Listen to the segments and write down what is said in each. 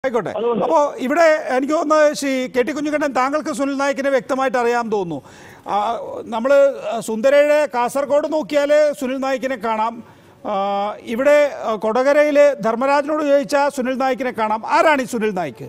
ആയിക്കോട്ടെ അതുകൊണ്ട് അപ്പോൾ ഇവിടെ എനിക്ക് തോന്നുന്നത് ശ്രീ കെ ടി കുഞ്ഞുകണ്ണൻ താങ്കൾക്ക് സുനിൽ നായിക്കിനെ വ്യക്തമായിട്ട് അറിയാൻ തോന്നുന്നു നമ്മൾ സുന്ദരയുടെ കാസർഗോഡ് നോക്കിയാൽ സുനിൽ നായിക്കിനെ കാണാം ആ, ഇവിടെ കൊടകരയിൽ ധർമ്മരാജനോട് ചോദിച്ചാൽ സുനിൽ നായിക്കിനെ കാണാം ആരാണ് ഈ സുനിൽ നായിക്ക്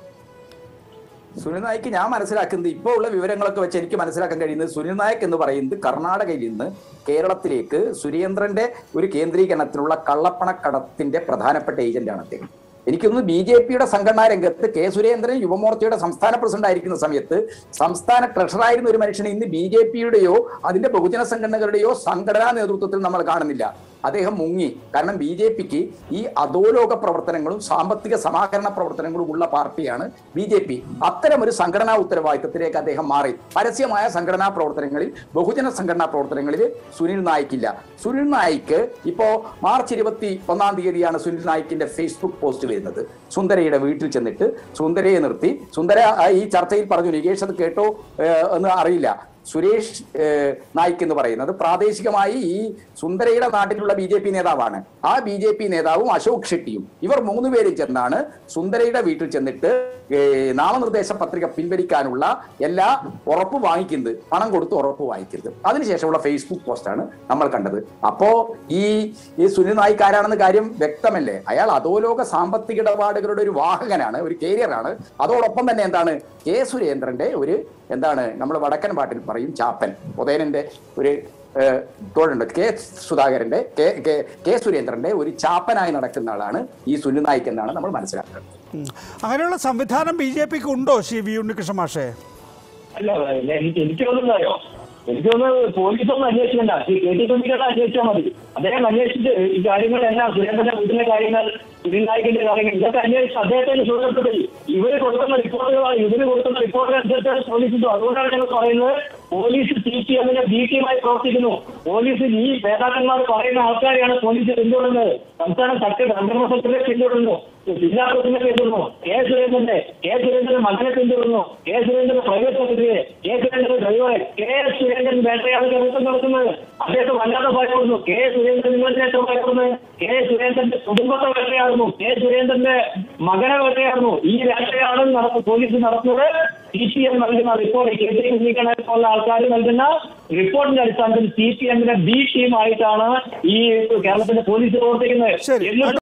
സുനിൽ നായിക്ക് ഞാൻ മനസ്സിലാക്കുന്നത് ഇപ്പോൾ ഉള്ള വിവരങ്ങളൊക്കെ വെച്ച് എനിക്ക് മനസ്സിലാക്കാൻ കഴിയുന്നത് സുനിൽ നായക് എന്ന് പറയുന്നത് കർണാടകയിൽ നിന്ന് കേരളത്തിലേക്ക് സുരേന്ദ്രന്റെ ഒരു കേന്ദ്രീകരണത്തിനുള്ള കള്ളപ്പണക്കടത്തിന്റെ പ്രധാനപ്പെട്ട ഏജന്റാണ് അദ്ദേഹം എനിക്കൊന്ന് ബി ജെ പിയുടെ സംഘടനാ രംഗത്ത് കെ സുരേന്ദ്രൻ യുവമോർച്ചയുടെ സംസ്ഥാന പ്രസിഡന്റ് ആയിരിക്കുന്ന സമയത്ത് സംസ്ഥാന ട്രഷറായിരുന്ന ഒരു മനുഷ്യനെ ഇന്ന് ബി ജെ പിയുടെയോ അതിന്റെ ബഹുജന സംഘടനകളുടെയോ സംഘടനാ നേതൃത്വത്തിൽ നമ്മൾ കാണുന്നില്ല അദ്ദേഹം മുങ്ങി കാരണം ബി ജെ പിക്ക് ഈ അധോലോക പ്രവർത്തനങ്ങളും സാമ്പത്തിക സമാഹരണ പ്രവർത്തനങ്ങളും ഉള്ള പാർട്ടിയാണ് ബി ജെ പി അത്തരം ഒരു സംഘടനാ ഉത്തരവാദിത്തത്തിലേക്ക് അദ്ദേഹം മാറി പരസ്യമായ സംഘടനാ പ്രവർത്തനങ്ങളിൽ ബഹുജന സംഘടനാ പ്രവർത്തനങ്ങളിൽ സുനിൽ നായിക്കില്ല സുനിൽ നായിക്ക് ഇപ്പോ മാർച്ച് ഇരുപത്തി ഒന്നാം തീയതിയാണ് സുനിൽ നായിക്കിന്റെ ഫേസ്ബുക്ക് പോസ്റ്റ് വരുന്നത് സുന്ദരയുടെ വീട്ടിൽ ചെന്നിട്ട് സുന്ദരയെ നിർത്തി സുന്ദര ആ, ഈ ചർച്ചയിൽ പറഞ്ഞു നികേഷ് അത് കേട്ടോ ഏഹ്, എന്ന് അറിയില്ല സുരേഷ് ഏഹ്, നായിക് എന്ന് പറയുന്നത് പ്രാദേശികമായി ഈ സുന്ദരയുടെ നാട്ടിലുള്ള ബി ജെ പി നേതാവാണ് ആ ബി ജെ പി നേതാവും അശോക് ഷെട്ടിയും ഇവർ മൂന്നുപേരും ചെന്നാണ് സുന്ദരയുടെ വീട്ടിൽ ചെന്നിട്ട് ഏഹ്, നാമനിർദ്ദേശ പത്രിക പിൻവലിക്കാനുള്ള എല്ലാ ഉറപ്പ് വാങ്ങിക്കുന്നത് പണം കൊടുത്ത് ഉറപ്പ് വാങ്ങിക്കുന്നത് അതിനുശേഷമുള്ള ഫേസ്ബുക്ക് പോസ്റ്റാണ് നമ്മൾ കണ്ടത് അപ്പോ ഈ ഈ സുനിൽ നായിക് ആരാണെന്ന കാര്യം വ്യക്തമല്ലേ അയാൾ അധോലോക സാമ്പത്തിക ഇടപാടുകളുടെ ഒരു വാഹകനാണ് ഒരു കേരിയറാണ് അതോടൊപ്പം തന്നെ എന്താണ് കെ സുരേന്ദ്രന്റെ ഒരു എന്താണ് നമ്മൾ വടക്കൻ പാട്ടിൽ പറയും ചാപ്പൻ ഉദയനന്റെ ഒരു ഏഹ്, തോഴുണ്ട് കെ സുധാകരന്റെ കെ കെ- കെ സുരേന്ദ്രന്റെ ഒരു ചാപ്പനായി നടക്കുന്ന ആളാണ് ഈ സുനിൽ നായിക് എന്നാണ് നമ്മൾ മനസ്സിലാക്കുന്നത് ഉം. അങ്ങനെയുള്ള സംവിധാനം ബി ജെ പിക്ക് ഉണ്ടോ ശ്രീ വി ഉണ്ണികൃഷ്ണ മാഷേ അല്ല എനിക്ക് എനിക്ക് തോന്നുന്നതോ എനിക്ക് തോന്നുന്നത് പോലീസ് ഒന്നും അന്വേഷിക്കണ്ട ഈ കെ ടി കുഞ്ഞിക്കട അന്വേഷിച്ചാൽ മതി അദ്ദേഹം അന്വേഷിച്ച് ഈ കാര്യങ്ങളെല്ലാം സുരേന്ദ്രന്റെ വീട്ടിലെ കാര്യങ്ങൾ സുനിൽ നായിക്കിന്റെ കാര്യങ്ങൾ ഇതൊക്കെ അന്വേഷിച്ച് അദ്ദേഹത്തിന്റെ സുഹൃത്തുക്കളിൽ ഇവര് കൊടുക്കുന്ന റിപ്പോർട്ടുകളാണ് ഇവര് കൊടുക്കുന്ന റിപ്പോർട്ട് അനുസരിച്ചാണ് പോലീസ് ഇട്ടു അതുകൊണ്ടാണ് ഞങ്ങൾ പറയുന്നത് പോലീസ് സി പി എമ്മിന്റെ ബി ടീമായി പ്രവർത്തിക്കുന്നു പോലീസിൽ ഈ നേതാക്കന്മാർ പറയുന്ന ആൾക്കാരെയാണ് പോലീസ് പിന്തുടരുന്നത് സംസ്ഥാന സെക്രട്ടറി സംഘടന സെക്രട്ടറിയെ പിന്തുടരുന്നു ജില്ലാ പ്രസിഡന്റ് പിന്തുടരുന്നു കെ സുരേന്ദ്രന്റെ കെ സുരേന്ദ്രന്റെ മകനെ പിന്തുടരുന്നു കെ സുരേന്ദ്രന്റെ പ്രൈവറ്റ് സെക്രട്ടറിയെ കെ സുരേന്ദ്രന്റെ ഡ്രൈവറെ കെ സുരേന്ദ്രൻ വേട്ടയാണ് കേരളത്തിൽ നടക്കുന്നത് അദ്ദേഹത്തെ വല്ലാതെ ഭയപ്പെടുന്നു കെ സുരേന്ദ്രൻ നിങ്ങളിലേക്ക് ഭയപ്പെടുന്നത് കെ സുരേന്ദ്രന്റെ കുടുംബത്തെ വേട്ടയാടുന്നു കെ സുരേന്ദ്രന്റെ മകനെ വേട്ടയാടുന്നു ഈ വേട്ടയാണ് നടന്നു പോലീസ് നടത്തുന്നത് സി പി എം നൽകുന്ന റിപ്പോർട്ട് കെ ടി കുഞ്ഞിക്കണ പോലുള്ള ആൾക്കാർ നൽകുന്ന റിപ്പോർട്ടിന്റെ അടിസ്ഥാനത്തിൽ സി പി എമ്മിന്റെ ബി ടീമായിട്ടാണ് ഈ കേരളത്തിന്റെ പോലീസ് പ്രവർത്തിക്കുന്നത് ശരി എന്നിട്ട്